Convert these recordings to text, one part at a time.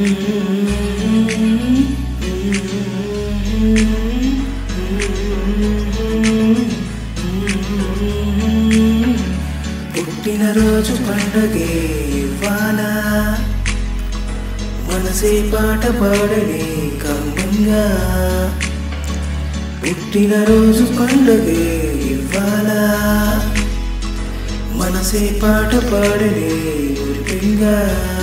పుట్టినరోజు పండగే ఇవ్వాలా మనసే పాట పాడనే కమ్మంగా పుట్టినరోజు పండగే ఇవ్వాలా మనసే పాట పాడనే ఉరిపింగా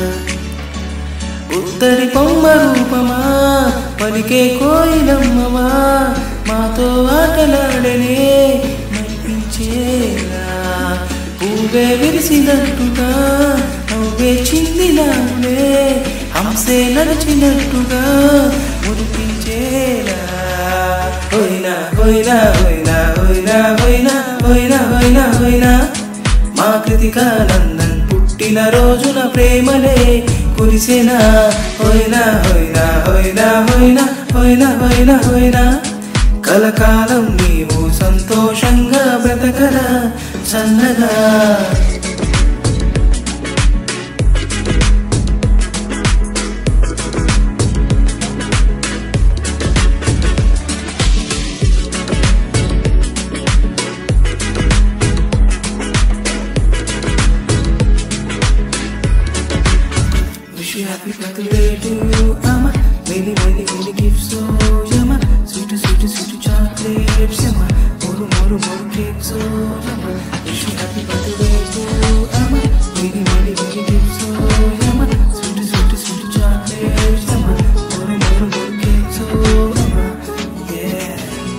ఉత్తరి పొమ్మ రూపమా పలికే కోయిలమ్మవా మాతో ఆటలాడనే నడిపించేలా పూవే విరిసినట్టుగా నవ్వే చిందినాలే హంసే నడిచినట్టుగా మురిపించేలా హోయినా హోయినా హోయినా హోయినా హోయినా హోయినా హోయినా హోయినా మా కృతికానందన్ పుట్టిన రోజున ప్రేమలే కురిసిన హోయినా హోయినా హోయినా హోయినా హోయినా హోయినా హోయినా కలకాలం నీవు సంతోషంగా బ్రతకరా చల్లగా Wish you happy birthday to you, Ama. Many, many, many gifts, oh, Yama. Sweet, sweet, sweet chocolates, Yama. More, more, more cakes, oh, Yama. Wish you happy birthday to you, Ama. Many, many, many gifts, oh, Yama. Sweet, sweet, sweet chocolates, Yama. More, more, more cakes, oh, Yama. Yeah.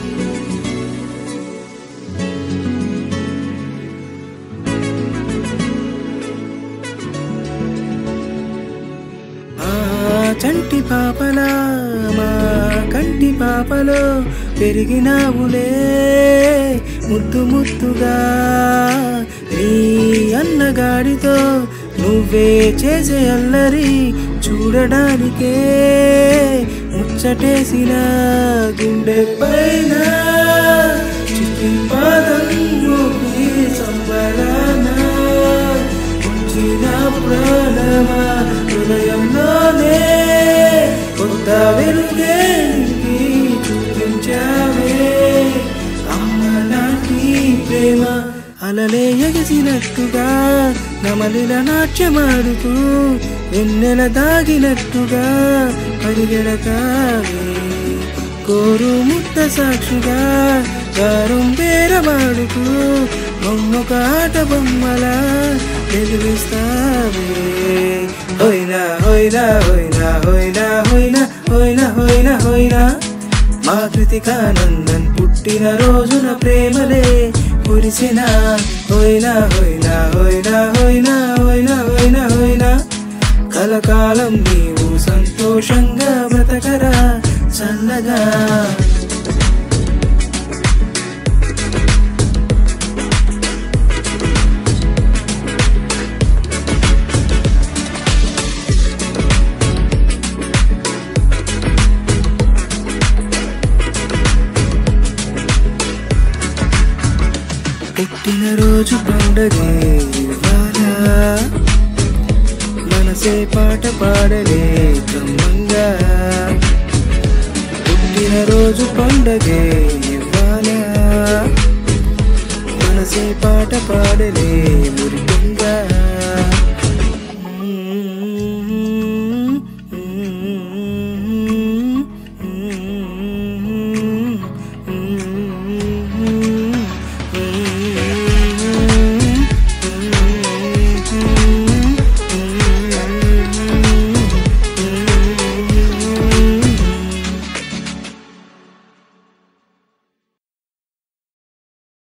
ఆ చంటి పాపలా మా కంటి పాపలో పెరిగినావులే ముద్దు ముద్దుగా నీ అన్నగాడితో నువ్వే చేసే అల్లరి చూడడానికే ముచ్చటేసిన గుండె పైన చిట్టి పాదం ఊపి సంబరాన ఉంచిన ప్రాణమా హృదయంలోనే కొత్త వెలుగే నింపి చూపించావే అమ్మ లాంటి ప్రేమ అలలే ఎగసినట్టుగా నమలిల నాట్యమాడుతూ వెన్నెల దాగినట్టుగా పరిగెడతావే కోరు ముద్ద సాక్షిగా గారం బేరమాడుతూ బొమ్మొక ఆట బొమ్మలా వెలిగిస్తావే హోయినా హోయినా హోయినా హోయినా హోయినా హోయినా హోయినా హోయినా మా కృతికానందన్ పుట్టిన రోజున ప్రేమలే కురిసిన హోయినా హోయినా హోయినా హోయినా హోయినా హోయినా హోయినా కలకాలం నీవు సంతోషంగా బ్రతకరా చల్లగా పుట్టినరోజు పండగే ఇవ్వాలా మనసే పాట పాడలే బ్రహ్మంగా పుట్టినరోజు పండగే ఇవ్వాలా మనసే పాట పాడలే మురికంగా